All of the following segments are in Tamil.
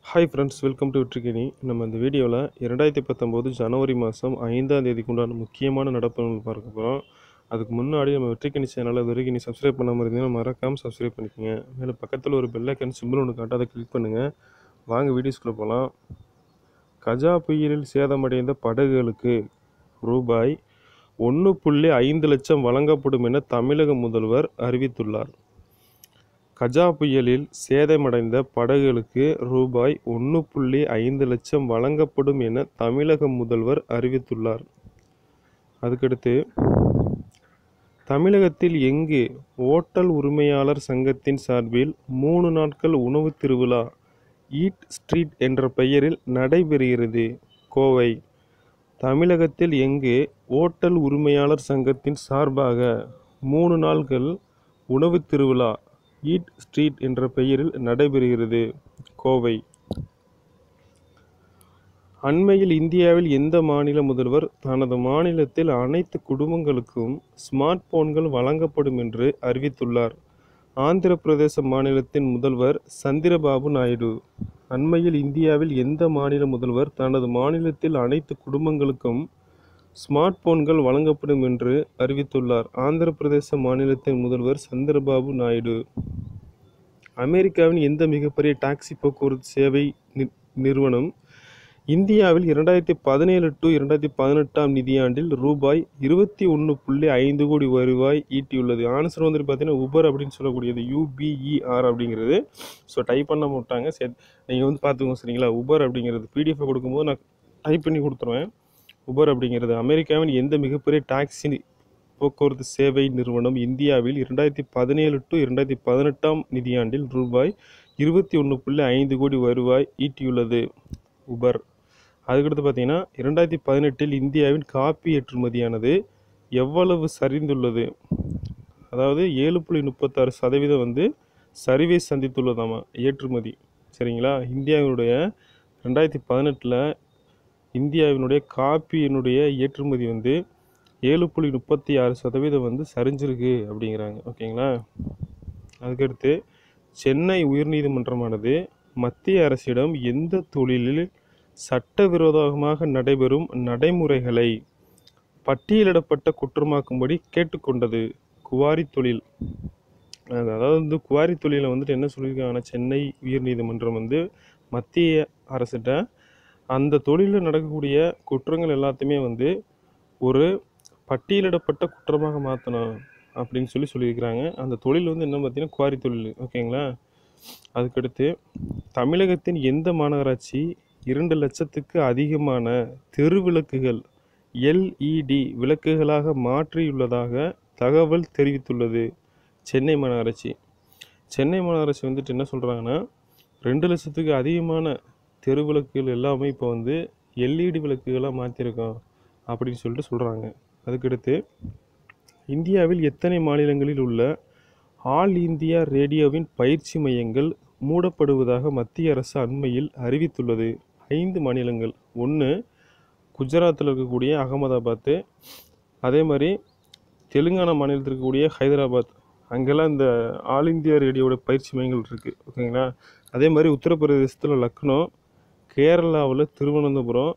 ஹாய் ஃப்ரெண்ட்ஸ் வெல்கம் டு வெற்றிக்கினி நம்ம இந்த வீடியோவில் இரண்டாயிரத்தி பத்தொம்போது ஜனவரி மாதம் ஐந்தாம் தேதிக்கு உண்டான முக்கியமான நடப்புகள் பார்க்க போகிறோம் அதுக்கு முன்னாடி நம்ம வெற்றிக்கினி சேனலை இது வரைக்கும் நீ சப்ஸ்கிரைப் பண்ணாமல் இருந்தீங்கன்னா மறக்காமல் சப்ஸ்கிரைப் பண்ணிக்கோங்க மேலே பக்கத்தில் ஒரு பெல் ஐக்கன் சிம்பிள் ஒன்று காட்டு அதை கிளிக் பண்ணுங்கள் வாங்க வீடியோஸ்குள்ளே போகலாம் கஜா புயலில் சேதமடைந்த படகுகளுக்கு ரூபாய் ஒன்று புள்ளி ஐந்து லட்சம் வழங்கப்படும் என தமிழக முதல்வர் அறிவித்துள்ளார் கஜா புயலில் சேதமடைந்த படகுகளுக்கு ரூபாய் ஒன்று புள்ளி ஐந்து லட்சம் வழங்கப்படும் என தமிழக முதல்வர் அறிவித்துள்ளார் அதுக்கடுத்து தமிழகத்தில் எங்கு ஓட்டல் உரிமையாளர் சங்கத்தின் சார்பில் மூணு நாட்கள் உணவு திருவிழா ஈட் ஸ்ட்ரீட் என்ற பெயரில் நடைபெறுகிறது கோவை தமிழகத்தில் எங்கு ஓட்டல் உரிமையாளர் சங்கத்தின் சார்பாக மூணு நாட்கள் உணவு திருவிழா ஈட் ஸ்ட்ரீட் என்ற பெயரில் நடைபெறுகிறது கோவை அண்மையில் இந்தியாவில் எந்த மாநில முதல்வர் தனது மாநிலத்தில் அனைத்து குடும்பங்களுக்கும் ஸ்மார்ட் போன்கள் வழங்கப்படும் என்று அறிவித்துள்ளார் ஆந்திர பிரதேச மாநிலத்தின் முதல்வர் சந்திரபாபு நாயுடு அண்மையில் இந்தியாவில் எந்த மாநில முதல்வர் தனது மாநிலத்தில் அனைத்து குடும்பங்களுக்கும் ஸ்மார்ட் போன்கள் வழங்கப்படும் என்று அறிவித்துள்ளார் ஆந்திர பிரதேச மாநிலத்தின் முதல்வர் சந்திரபாபு நாயுடு அமெரிக்காவின் எந்த மிகப்பெரிய டாக்ஸி போக்குவரத்து சேவை நி- நிறுவனம் இந்தியாவில் இரண்டாயிரத்தி பதினேழு டு இரண்டாயிரத்தி பதினெட்டாம் நிதியாண்டில் ரூபாய் இருபத்தி ஒன்று புள்ளி ஐந்து கோடி வருவாய் ஈட்டியுள்ளது ஆன்சர் வந்துட்டு பார்த்தீங்கன்னா உபர் அப்படின்னு சொல்லக்கூடியது யூபிஇஆர் அப்படிங்கிறது ஸோ டைப் பண்ண மாட்டாங்க சரி நீங்கள் வந்து பார்த்துக்கோங்க சரிங்களா உபர் அப்படிங்கிறது பிடிஎஃப் கொடுக்கும்போது நான் டைப் பண்ணி கொடுத்துருவேன் உபர் அப்படிங்கிறது அமெரிக்காவின் எந்த மிகப்பெரிய டாக்ஸி போக்குவரத்து சேவை நிறுவனம் இந்தியாவில் இரண்டாயிரத்தி பதினேழு டு இரண்டாயிரத்தி பதினெட்டாம் நிதியாண்டில் ரூபாய் இருபத்தி ஒன்று புள்ளி ஐந்து கோடி வருவாய் ஈட்டியுள்ளது உபர் அதுக்கடுத்து பார்த்தீங்கன்னா இரண்டாயிரத்தி பதினெட்டில் இந்தியாவின் காப்பி ஏற்றுமதியானது எவ்வளவு சரிந்துள்ளது அதாவது ஏழு புள்ளி முப்பத்தாறு சதவீதம் வந்து சரிவை சந்தித்துள்ளதாமா ஏற்றுமதி சரிங்களா இந்தியாவினுடைய ரெண்டாயிரத்தி பதினெட்டில் இந்தியாவினுடைய காப்பியினுடைய ஏற்றுமதி வந்து ஏழு புள்ளி முப்பத்தி ஆறு சதவீதம் வந்து சரிஞ்சிருக்கு அப்படிங்கிறாங்க ஓகேங்களா அதுக்கடுத்து சென்னை உயர்நீதிமன்றமானது மத்திய அரசிடம் எந்த தொழிலில் சட்டவிரோதமாக நடைபெறும் நடைமுறைகளை பட்டியலிடப்பட்ட குற்றமாக்கும்படி கேட்டுக்கொண்டது குவாரி தொழில் அஹ் அதாவது வந்து குவாரி தொழிலை வந்துட்டு என்ன சொல்லியிருக்காங்கன்னா சென்னை உயர்நீதிமன்றம் வந்து மத்திய அரசிட்ட அந்த தொழிலில் நடக்கக்கூடிய குற்றங்கள் எல்லாத்தையுமே வந்து ஒரு பட்டியலிடப்பட்ட குற்றமாக மாற்றணும் அப்படின்னு சொல்லி சொல்லியிருக்கிறாங்க அந்த தொழில் வந்து என்ன பார்த்தீங்கன்னா குவாரி தொழில் ஓகேங்களா அதுக்கடுத்து தமிழகத்தின் எந்த மாநகராட்சி இரண்டு லட்சத்துக்கு அதிகமான தெரு விளக்குகள் எல்இடி விளக்குகளாக மாற்றியுள்ளதாக தகவல் தெரிவித்துள்ளது சென்னை மாநகராட்சி சென்னை மாநகராட்சி வந்துட்டு என்ன சொல்கிறாங்கன்னா ரெண்டு லட்சத்துக்கு அதிகமான தெரு விளக்குகள் எல்லாமே இப்போ வந்து எல்இடி விளக்குகளாக மாற்றிருக்கோம் அப்படின்னு சொல்லிட்டு சொல்கிறாங்க அதுக்கடுத்து இந்தியாவில் எத்தனை மாநிலங்களில் உள்ள ஆல் இந்தியா ரேடியோவின் பயிற்சி மையங்கள் மூடப்படுவதாக மத்திய அரசு அண்மையில் அறிவித்துள்ளது ஐந்து மாநிலங்கள் ஒன்று குஜராத்தில் இருக்கக்கூடிய அகமதாபாத்து அதே மாதிரி தெலுங்கானா மாநிலத்தில் இருக்கக்கூடிய ஹைதராபாத் அங்கெல்லாம் இந்த ஆல் இந்தியா ரேடியோவோட பயிற்சி மையங்கள் இருக்குது ஓகேங்களா அதே மாதிரி உத்தரப்பிரதேசத்தில் லக்னோ கேரளாவில் திருவனந்தபுரம்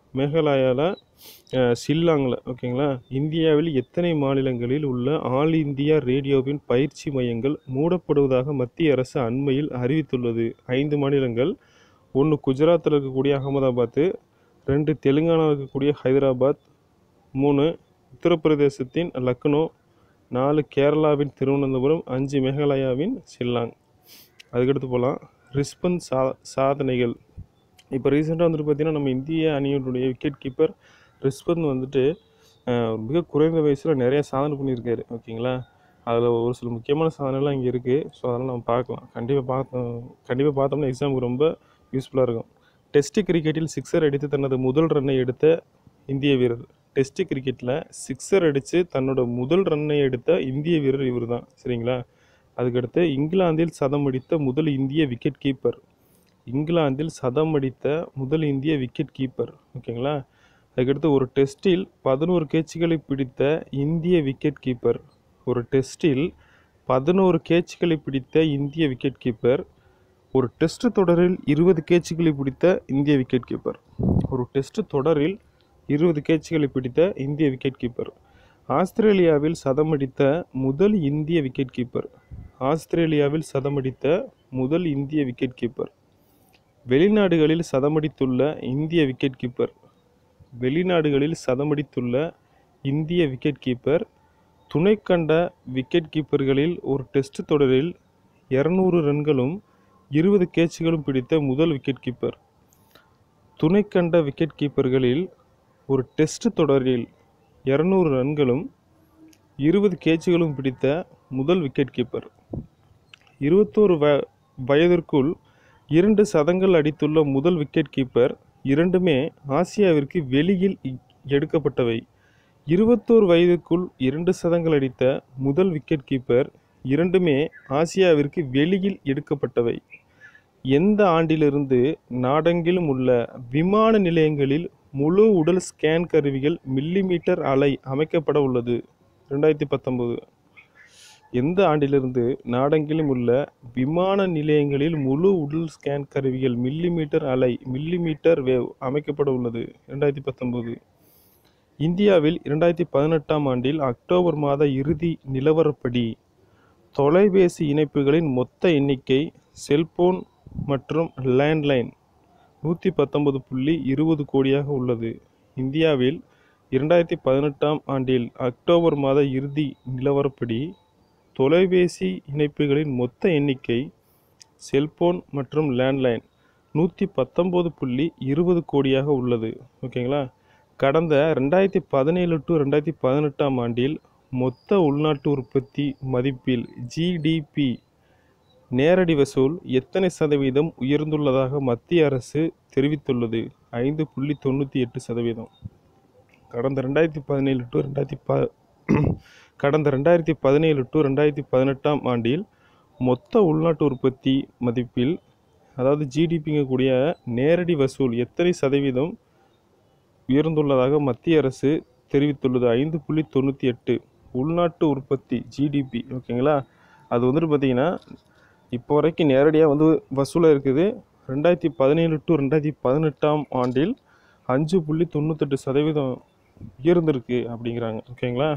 மேகாலயாவில் ஷில்லாங்கில் ஓகேங்களா இந்தியாவில் எத்தனை மாநிலங்களில் உள்ள ஆல் இந்தியா ரேடியோவின் பயிற்சி மையங்கள் மூடப்படுவதாக மத்திய அரசு அண்மையில் அறிவித்துள்ளது ஐந்து மாநிலங்கள் ஒன்று குஜராத்தில் இருக்கக்கூடிய அகமதாபாத்து ரெண்டு தெலுங்கானாவில் இருக்கக்கூடிய ஹைதராபாத் மூணு உத்தரப்பிரதேசத்தின் லக்னோ நாலு கேரளாவின் திருவனந்தபுரம் அஞ்சு மேகாலயாவின் ஷில்லாங் அதுக்கடுத்து போகலாம் ரிஸ்பன் சா சாதனைகள் இப்போ ரீசெண்டாக வந்துட்டு பார்த்தீங்கன்னா நம்ம இந்திய அணியினுடைய விக்கெட் கீப்பர் ரிஸ்பன் வந்துட்டு அஹ், மிக குறைந்த வயசில் நிறைய சாதனை பண்ணியிருக்காரு ஓகேங்களா அதில் ஒரு சில முக்கியமான சாதனைலாம் இங்கே இருக்குது ஸோ அதெல்லாம் நம்ம பார்க்கலாம் கண்டிப்பாக பார்த்தோம் கண்டிப்பாக பார்த்தோம்னா எக்ஸாமுக்கு ரொம்ப யூஸ்ஃபுல்லாக இருக்கும் டெஸ்ட் கிரிக்கெட்டில் சிக்ஸர் அடித்து தனது முதல் ரன்னை எடுத்த இந்திய வீரர் டெஸ்ட் கிரிக்கெட்டில் சிக்ஸர் அடித்து தன்னோட முதல் ரன்னை எடுத்த இந்திய வீரர் இவர் தான் சரிங்களா அதுக்கடுத்து இங்கிலாந்தில் சதம் அடித்த முதல் இந்திய விக்கெட் கீப்பர் இங்கிலாந்தில் சதம் அடித்த முதல் இந்திய விக்கெட் கீப்பர் ஓகேங்களா அதுக்கடுத்து ஒரு டெஸ்டில் பதினோரு கேட்சுகளை பிடித்த இந்திய விக்கெட் கீப்பர் ஒரு டெஸ்டில் பதினோரு கேட்சுகளை பிடித்த இந்திய விக்கெட் கீப்பர் ஒரு டெஸ்ட் தொடரில் இருபது கேட்சுகளை பிடித்த இந்திய விக்கெட் கீப்பர் ஒரு டெஸ்ட் தொடரில் இருபது கேட்சுகளை பிடித்த இந்திய விக்கெட் கீப்பர் ஆஸ்திரேலியாவில் சதமடித்த முதல் இந்திய விக்கெட் கீப்பர் ஆஸ்திரேலியாவில் சதமடித்த முதல் இந்திய விக்கெட் கீப்பர் வெளிநாடுகளில் சதமடித்துள்ள இந்திய விக்கெட் கீப்பர் வெளிநாடுகளில் சதமடித்துள்ள இந்திய விக்கெட் கீப்பர் துணைக்கண்ட விக்கெட் கீப்பர்களில் ஒரு டெஸ்ட் தொடரில் இருநூறு ரன்களும் இருபது கேட்சுகளும் பிடித்த முதல் விக்கெட் கீப்பர் துணைக்கண்ட விக்கெட் கீப்பர்களில் ஒரு டெஸ்ட் தொடரில் இருநூறு ரன்களும் இருபது கேட்சுகளும் பிடித்த முதல் விக்கெட் கீப்பர் இருபத்தோரு வ வயதிற்குள் இரண்டு சதங்கள் அடித்துள்ள முதல் விக்கெட் கீப்பர் இரண்டுமே ஆசியாவிற்கு வெளியில் இ- எடுக்கப்பட்டவை இருபத்தோரு வயதுக்குள் இரண்டு சதங்கள் அடித்த முதல் விக்கெட் கீப்பர் இரண்டுமே ஆசியாவிற்கு வெளியில் எடுக்கப்பட்டவை எந்த ஆண்டிலிருந்து நாடெங்கிலும் உள்ள விமான நிலையங்களில் முழு உடல் ஸ்கேன் கருவிகள் மில்லிமீட்டர் அலை அமைக்கப்பட உள்ளது ரெண்டாயிரத்தி பத்தொம்போது எந்த ஆண்டிலிருந்து நாடெங்கிலும் உள்ள விமான நிலையங்களில் முழு உடல் ஸ்கேன் கருவிகள் மில்லிமீட்டர் அலை மில்லிமீட்டர் வேவ் அமைக்கப்பட உள்ளது ரெண்டாயிரத்தி பத்தொம்போது இந்தியாவில் இரண்டாயிரத்தி பதினெட்டாம் ஆண்டில் அக்டோபர் மாத இறுதி நிலவரப்படி தொலைபேசி இணைப்புகளின் மொத்த எண்ணிக்கை செல்போன் மற்றும் லேண்ட்லைன் நூற்றி பத்தொன்பது புள்ளி இருபது கோடியாக உள்ளது இந்தியாவில் இரண்டாயிரத்தி பதினெட்டாம் ஆண்டில் அக்டோபர் மாத இறுதி நிலவரப்படி தொலைபேசி இணைப்புகளின் மொத்த எண்ணிக்கை செல்போன் மற்றும் லேண்ட்லைன் நூற்றி பத்தொம்போது புள்ளி இருபது கோடியாக உள்ளது ஓகேங்களா கடந்த ரெண்டாயிரத்தி பதினேழு டு ரெண்டாயிரத்தி பதினெட்டாம் ஆண்டில் மொத்த உள்நாட்டு உற்பத்தி மதிப்பில் ஜிடிபி நேரடி வசூல் எத்தனை சதவீதம் உயர்ந்துள்ளதாக மத்திய அரசு தெரிவித்துள்ளது ஐந்து புள்ளி தொண்ணூற்றி எட்டு சதவீதம் கடந்த ரெண்டாயிரத்தி பதினேழு டு ரெண்டாயிரத்தி ப கடந்த ரெண்டாயிரத்தி பதினேழு டு ரெண்டாயிரத்தி பதினெட்டாம் ஆண்டில் மொத்த உள்நாட்டு உற்பத்தி மதிப்பில் அதாவது ஜிடிபிங்க கூடிய நேரடி வசூல் எத்தனை சதவீதம் உயர்ந்துள்ளதாக மத்திய அரசு தெரிவித்துள்ளது ஐந்து புள்ளி தொண்ணூற்றி எட்டு உள்நாட்டு உற்பத்தி ஜிடிபி ஓகேங்களா அது வந்துட்டு பார்த்தீங்கன்னா இப்போ வரைக்கும் நேரடியாக வந்து வசூலாக இருக்குது ரெண்டாயிரத்தி பதினேழு டு ரெண்டாயிரத்தி பதினெட்டாம் ஆண்டில் அஞ்சு புள்ளி தொண்ணூத்தெட்டு சதவீதம் உயர்ந்திருக்கு அப்படிங்கிறாங்க ஓகேங்களா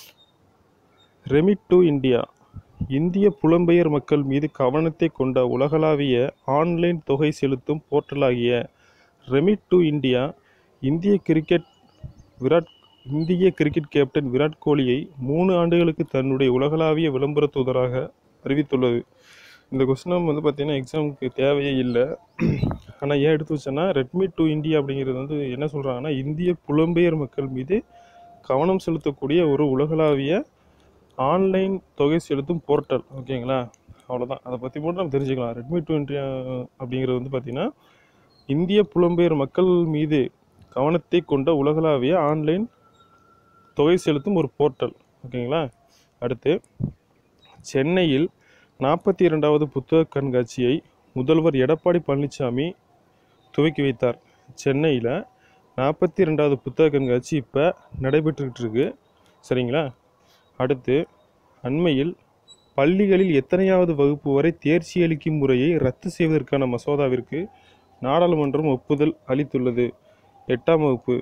ரெமிட் டு இந்தியா இந்திய புலம்பெயர் மக்கள் மீது கவனத்தை கொண்ட உலகளாவிய ஆன்லைன் தொகை செலுத்தும் போர்ட்டலாகிய ரெமிட் டு இந்தியா இந்திய கிரிக்கெட் விராட் இந்திய கிரிக்கெட் கேப்டன் விராட் கோலியை மூணு ஆண்டுகளுக்கு தன்னுடைய உலகளாவிய விளம்பர தூதராக அறிவித்துள்ளது இந்த கொஸ்டின் வந்து பார்த்தீங்கன்னா எக்ஸாமுக்கு தேவையே இல்லை ஆனால் ஏன் எடுத்து வச்சேன்னா ரெட்மி டு இந்தியா அப்படிங்கிறது வந்து என்ன சொல்கிறாங்கன்னா இந்திய புலம்பெயர் மக்கள் மீது கவனம் செலுத்தக்கூடிய ஒரு உலகளாவிய ஆன்லைன் தொகை செலுத்தும் போர்ட்டல் ஓகேங்களா அவ்வளோதான் அதை பற்றி மட்டும் நம்ம தெரிஞ்சுக்கலாம் ரெட்மி டு இந்தியா அப்படிங்கிறது வந்து பார்த்திங்கன்னா இந்திய புலம்பெயர் மக்கள் மீது கவனத்தை கொண்ட உலகளாவிய ஆன்லைன் தொகை செலுத்தும் ஒரு போர்ட்டல் ஓகேங்களா அடுத்து சென்னையில் நாற்பத்தி இரண்டாவது புத்தக கண்காட்சியை முதல்வர் எடப்பாடி பழனிசாமி துவக்கி வைத்தார் சென்னையில் நாற்பத்தி ரெண்டாவது புத்தக கண்காட்சி இப்போ நடைபெற்றுக்கிட்டு இருக்கு சரிங்களா அடுத்து அண்மையில் பள்ளிகளில் எத்தனையாவது வகுப்பு வரை தேர்ச்சி அளிக்கும் முறையை ரத்து செய்வதற்கான மசோதாவிற்கு நாடாளுமன்றம் ஒப்புதல் அளித்துள்ளது எட்டாம் வகுப்பு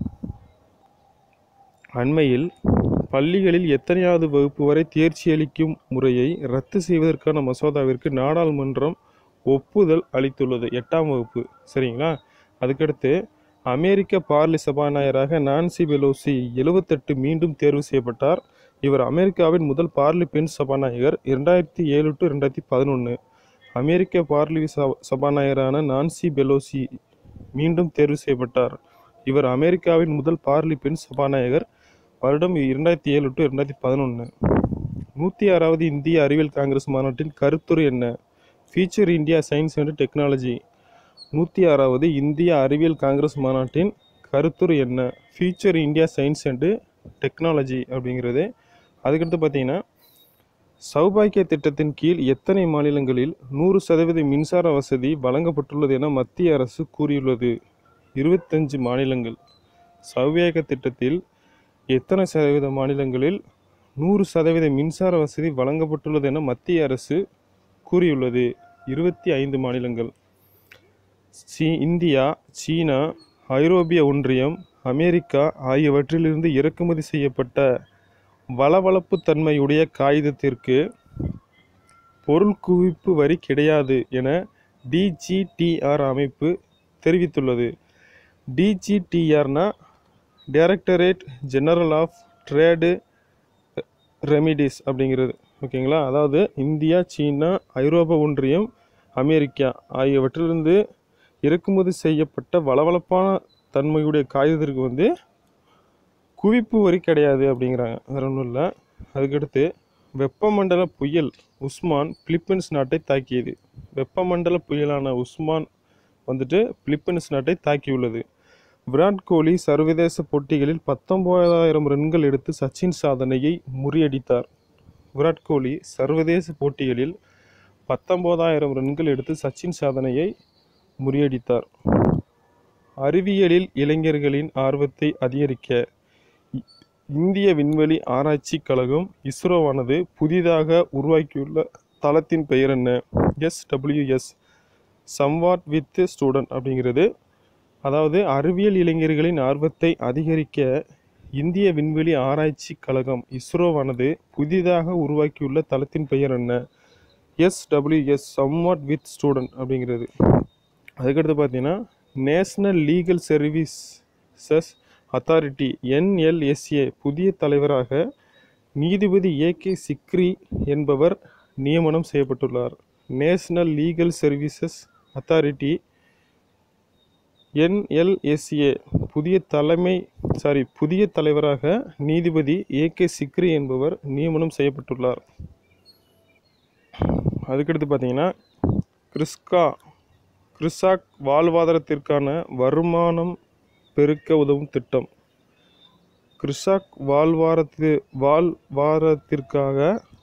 அண்மையில் பள்ளிகளில் எத்தனையாவது வகுப்பு வரை தேர்ச்சி அளிக்கும் முறையை ரத்து செய்வதற்கான மசோதாவிற்கு நாடாளுமன்றம் ஒப்புதல் அளித்துள்ளது எட்டாம் வகுப்பு சரிங்களா அதுக்கடுத்து அமெரிக்க பார்லி சபாநாயகராக நான்சி பெலோசி எழுவத்தெட்டு மீண்டும் தேர்வு செய்யப்பட்டார் இவர் அமெரிக்காவின் முதல் பார்லி பெண் சபாநாயகர் இரண்டாயிரத்தி ஏழு டு ரெண்டாயிரத்தி பதினொன்று அமெரிக்க பார்லி சப- சபாநாயகரான நான்சி பெலோசி மீண்டும் தேர்வு செய்யப்பட்டார் இவர் அமெரிக்காவின் முதல் பார்லி பெண் சபாநாயகர் வருடம் இரண்டாயிரத்தி ஏழு டு இரண்டாயிரத்தி பதினொன்று நூற்றி ஆறாவது இந்திய அறிவியல் காங்கிரஸ் மாநாட்டின் கருத்துரு என்ன future India science and technology நூற்றி ஆறாவது இந்திய அறிவியல் காங்கிரஸ் மாநாட்டின் கருத்துரு என்ன future India science and technology அப்படிங்கிறது அதுக்கடுத்து பார்த்தீங்கன்னா சௌபாக்கிய திட்டத்தின் கீழ் எத்தனை மாநிலங்களில் நூறு சதவீத மின்சார வசதி வழங்கப்பட்டுள்ளது என மத்திய அரசு கூறியுள்ளது இருபத்தஞ்சு மாநிலங்கள் சௌபாக்கிய திட்டத்தில் எத்தனை சதவீத மாநிலங்களில் நூறு சதவீத மின்சார வசதி வழங்கப்பட்டுள்ளது என மத்திய அரசு கூறியுள்ளது இருபத்தி ஐந்து மாநிலங்கள் சீ இந்தியா சீனா ஐரோப்பிய ஒன்றியம் அமெரிக்கா ஆகியவற்றிலிருந்து இறக்குமதி செய்யப்பட்ட வளவளப்பு தன்மையுடைய காகிதத்திற்கு பொருள் குவிப்பு வரி கிடையாது என டிஜிடிஆர் அமைப்பு தெரிவித்துள்ளது டிஜிடிஆர்னா directorate general of trade remedies அப்படிங்கிறது ஓகேங்களா அதாவது இந்தியா சீனா ஐரோப்பா ஒன்றியம் அமெரிக்கா ஆகியவற்றிலிருந்து இறக்குமதி செய்யப்பட்ட வளவளப்பான தன்மையுடைய காகிதத்திற்கு வந்து குவிப்பு வரி கிடையாது அப்படிங்கிறாங்க வேற ஒன்றும் இல்லை அதுக்கடுத்து வெப்பமண்டல புயல் உஸ்மான் பிலிப்பைன்ஸ் நாட்டை தாக்கியது வெப்பமண்டல புயலான உஸ்மான் வந்துட்டு பிலிப்பைன்ஸ் நாட்டை தாக்கியுள்ளது விராட் கோலி சர்வதேச போட்டிகளில் பத்தொன்பதாயிரம் ரன்கள் எடுத்து சச்சின் சாதனையை முறியடித்தார் விராட் கோலி சர்வதேச போட்டிகளில் பத்தொன்பதாயிரம் ரன்கள் எடுத்து சச்சின் சாதனையை முறியடித்தார் அறிவியலில் இளைஞர்களின் ஆர்வத்தை அதிகரிக்க இ- இந்திய விண்வெளி ஆராய்ச்சி கழகம் இஸ்ரோவானது புதிதாக உருவாக்கியுள்ள தளத்தின் பெயர் என்ன எஸ்டபிள்யூஎஸ் சம்வாட் வித் ஸ்டூடெண்ட் அப்படிங்கிறது அதாவது அறிவியல் இளைஞர்களின் ஆர்வத்தை அதிகரிக்க இந்திய விண்வெளி ஆராய்ச்சி கழகம் இஸ்ரோவானது புதிதாக உருவாக்கியுள்ள தளத்தின் பெயர் என்ன எஸ்டபிள்யூஎஸ் சம்வாட் வித் ஸ்டூடெண்ட் அப்படிங்கிறது அதுக்கடுத்து பார்த்தீங்கன்னா national legal services authority NLSA புதிய தலைவராக நீதிபதி ஏ கே சிக்ரி என்பவர் நியமனம் செய்யப்பட்டுள்ளார் national legal services authority NLSA புதிய தலைமை சாரி புதிய தலைவராக நீதிபதி ஏ கே சிக்ரி என்பவர் நியமனம் செய்யப்பட்டுள்ளார் அதுக்கடுத்து பார்த்தீங்கன்னா கிறிஸ்கா கிறிசாக் வாழ்வாதாரத்திற்கான வருமானம் பெருக்க உதவும் திட்டம் கிறிசாக் வாழ்வாரத்து வாழ்வாரத்திற்காக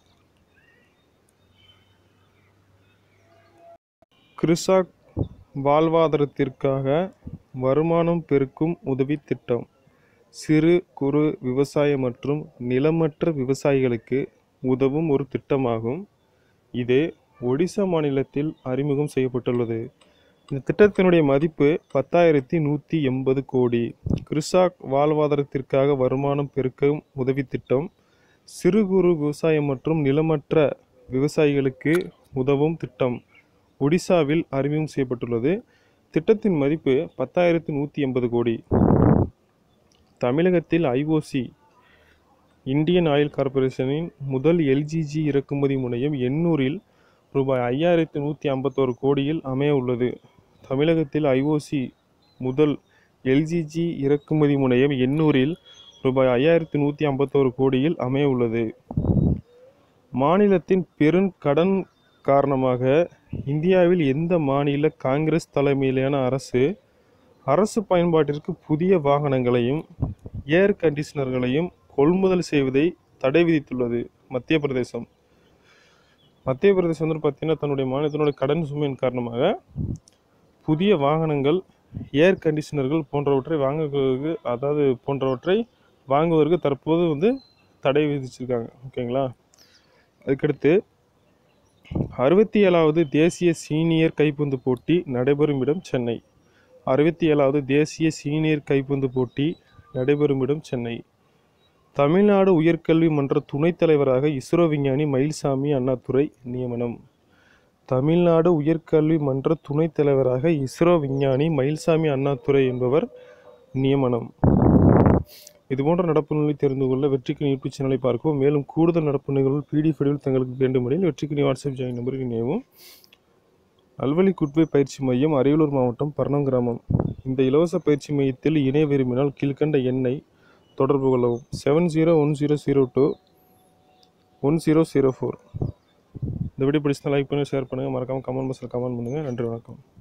கிறிசாக் வாழ்வாதாரத்திற்காக வருமானம் பெருக்கும் உதவி திட்டம் சிறு குறு விவசாய மற்றும் நிலமற்ற விவசாயிகளுக்கு உதவும் ஒரு திட்டமாகும் இது ஒடிசா மாநிலத்தில் அறிமுகம் செய்யப்பட்டுள்ளது இந்த திட்டத்தினுடைய மதிப்பு பத்தாயிரத்தி நூற்றி எண்பது கோடி கிறிசாக் வாழ்வாதாரத்திற்காக வருமானம் பெருக்கும் உதவி திட்டம் சிறு குறு விவசாயம் மற்றும் நிலமற்ற விவசாயிகளுக்கு உதவும் திட்டம் ஒடிசாவில் அறிமுகம் செய்யப்பட்டுள்ளது திட்டத்தின் மதிப்பு பத்தாயிரத்தி நூற்றி எண்பது கோடி தமிழகத்தில் ஐஓசி இந்தியன் ஆயில் கார்ப்பரேஷனின் முதல் எல்ஜிஜி இறக்குமதி முனையம் எண்ணூரில் ரூபாய் ஐயாயிரத்தி நூற்றி ஐம்பத்தோரு கோடியில் அமைய உள்ளது தமிழகத்தில் ஐஓசி முதல் எல்ஜிஜி இறக்குமதி முனையம் எண்ணூரில் ரூபாய் ஐயாயிரத்தி நூற்றி ஐம்பத்தோரு கோடியில் அமைய உள்ளது மாநிலத்தின் பெருங்கடன் காரணமாக இந்தியாவில் எந்த மாநில காங்கிரஸ் தலைமையிலான அரசு அரசு பயன்பாட்டிற்கு புதிய வாகனங்களையும் ஏர் கண்டிஷனர்களையும் கொள்முதல் செய்வதை தடை விதித்துள்ளது மத்திய பிரதேசம் மத்திய பிரதேசம் வந்து பார்த்தீங்கன்னா தன்னுடைய மாநிலத்தினுடைய கடன் சுமையின் காரணமாக புதிய வாகனங்கள் ஏர் கண்டிஷனர்கள் போன்றவற்றை வாங்குவதற்கு அதாவது போன்றவற்றை வாங்குவதற்கு தற்போது வந்து தடை விதிச்சிருக்காங்க ஓகேங்களா அதுக்கடுத்து அறுபத்தி ஏழாவது தேசிய சீனியர் கைப்பந்து போட்டி நடைபெறும் இடம் சென்னை அறுபத்தி ஏழாவது தேசிய சீனியர் கைப்பந்து போட்டி நடைபெறும் இடம் சென்னை தமிழ்நாடு உயர்கல்வி மன்ற துணைத் தலைவராக இஸ்ரோ விஞ்ஞானி மயில்சாமி அண்ணாதுரை நியமனம் தமிழ்நாடு உயர்கல்வி மன்ற துணைத் தலைவராக இஸ்ரோ விஞ்ஞானி மயில்சாமி அண்ணாதுரை என்பவர் நியமனம் இதுபோன்ற நடப்பு நிலை தெரிந்து கொள்ள வெற்றிக்கு யூடியூப் சேனலை பார்க்கவும் மேலும் கூடுதல் நடப்பு நிகழ்வுகள் பிடிஎஃப் வடிவில் தங்களுக்கு வேண்டுமெனில் வெற்றிக்கு வாட்ஸ்அப் ஜாயின் நம்பருக்கு இணையவும் அல்வழி குட்வே பயிற்சி மையம் அரியலூர் மாவட்டம் பர்ணம் கிராமம் இந்த இலவச பயிற்சி மையத்தில் இணைய விரும்பினால் கீழ்கண்ட எண்ணை தொடர்பு கொள்ளவும் seven zero one zero zero two one zero zero four இந்த வீடியோ பிடிச்சிருந்தா லைக் பண்ணுங்கள் ஷேர் பண்ணுங்கள் மறக்காமல் கமெண்ட் பாக்ஸில் கமெண்ட் பண்ணுங்கள் நன்றி வணக்கம்